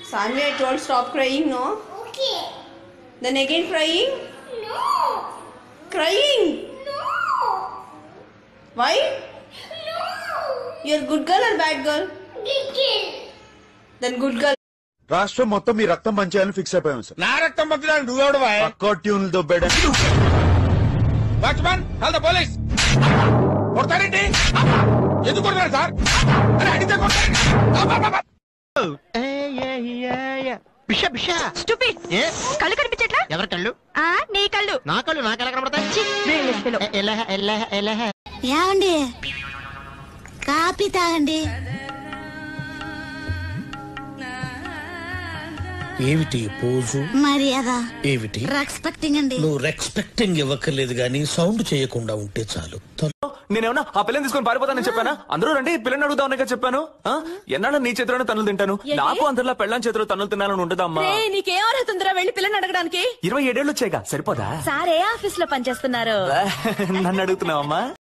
Sanvi, I told stop crying, no? Okay. Then again crying? No. Crying? No. Why? No. You're good girl or bad girl? Little. Then good girl. రాష్ట్రం మొత్తం మీ రక్తం పంచేయాలని fix అయిపోయాం sir నా రక్తం పంచడానికి నువ్వెవడు boy పక్క ట్యూన్లు దొబ్బేయడం వాచ్మన్ హల్ ద పోలీస్ కొడతారేంటి ఎందుకు కొడతారు సార్ అరే అడిగితే కొడతారు అబ్బబ్బబ్బ. బిషా బిషా స్టూపిడ్ ఏ కళ్ళు కనిపించట్లా ఎవరి కళ్ళు ఆ నీ కళ్ళు నా కళ్ళు నాకు ఎలా కనబడతాయి Brainless fellow. ఎ- ఎలహ, ఎలహ, ఎలహ. ఏమండి కాపీ తాగండి ఏమిటి పోజు మర్యాద ఏమిటి రెస్పెక్టింగ్ అండి నువ్వు రెస్పెక్టింగ్ ఇవ్వక్కర్లేదు గానీ సౌండ్ చేయకుండా ఉంటే చాలు తొందర నేనేమన్నా ఆ పిల్లని తీసుకొని పారిపోతానని చెప్పానా అందరూ రండి పిల్లని అడుగుదామని చెప్పాను ఆ? ఎన్నాళ్ళ నీ చేతిలోనే తన్నులు తింటాను నాకు అందరిలా పెళ్ళాం చేతిలో తన్నులు తినాలని ఉండదమ్మా నీకేం అర్హతుందిరా వెళ్ళి పిల్లని అడగడానికి ఇరవై ఏడేళ్ళు వచ్చాయిగా సరిపోదా సార్ ఏ ఆఫీస్ లో పనిచేస్తున్నారు నన్ను అడుగుతున్నావమ్మా